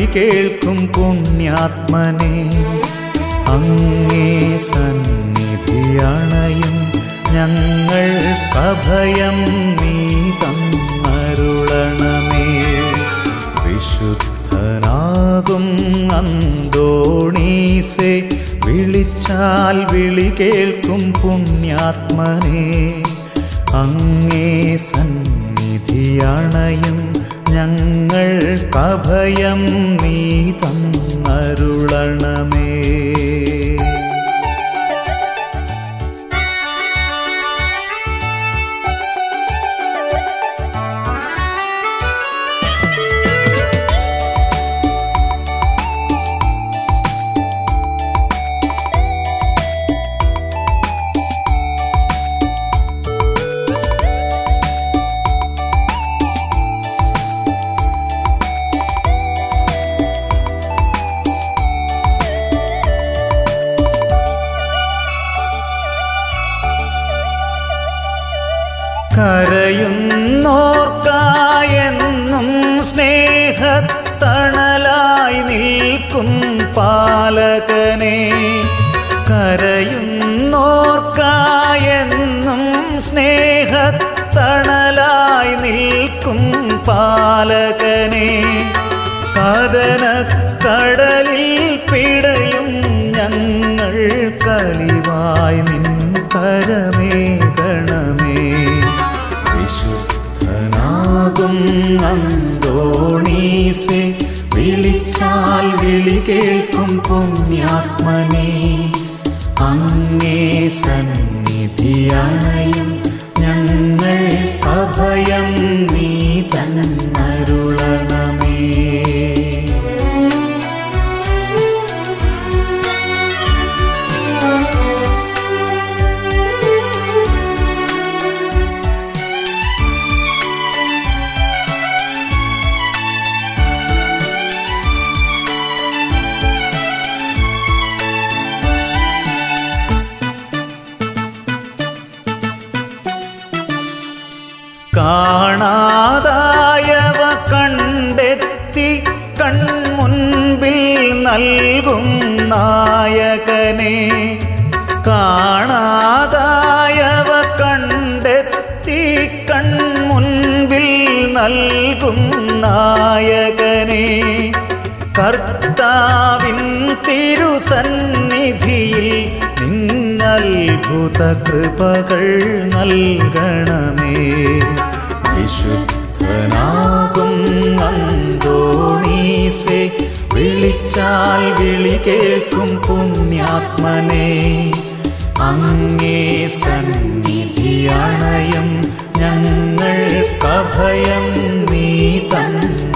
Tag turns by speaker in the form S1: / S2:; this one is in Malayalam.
S1: കേൾക്കും പുണ്യാത്മനെ അങ്ങേ സന്നിധിയണയും ഞങ്ങൾക്കഭയം നീ തന്നരുളണമേ വിശുദ്ധനാകും അന്തോണീസെ വിളിച്ചാൽ വിളി കേൾക്കും പുണ്യാത്മനെ അങ്ങേ സന്നിധിയണയും ഞങ്ങൾക്കഭയം നീ തന്നരുളണമേ കരയുന്നോർക്കായെന്നും സ്നേഹത്തണലായി നിൽക്കും പാലകനെ കരയുന്നോർക്കായെന്നും സ്നേഹത്തണലായി നിൽക്കും പാലകനെ കടലിൽ പിടയും ഞങ്ങൾ കലിവായി നിൻ കരമേകണമേ വിശുദ്ധനാകും അന്തോണീസെ വിളിച്ചാൽ വിളി കേൾക്കും പുണ്യാത്മനെ അങ്ങേ സന്നിധിയണയും ഞങ്ങൾ അഭയം നീ തന്നരുളണമേ കാണാതായവ കണ്ടെത്തി കൺമുൻപിൽ നൽകും നായകനെ കാണാതായവ കണ്ടെത്തി കൺമുൻപിൽ നൽകും നായകനെ കർത്താവിൻ തിരുസന്നിധിയിൽ നിന്നത്ഭുത കൃപകൾ നൽകണമേ വിശുദ്ധനാകും അന്തോണീസെ വിളിച്ചാൽ വിളി കേൾക്കും പുണ്യാത്മനെ അങ്ങേ സന്നിധിയണയും ഞങ്ങൾക്കഭയം നീ തന്നെ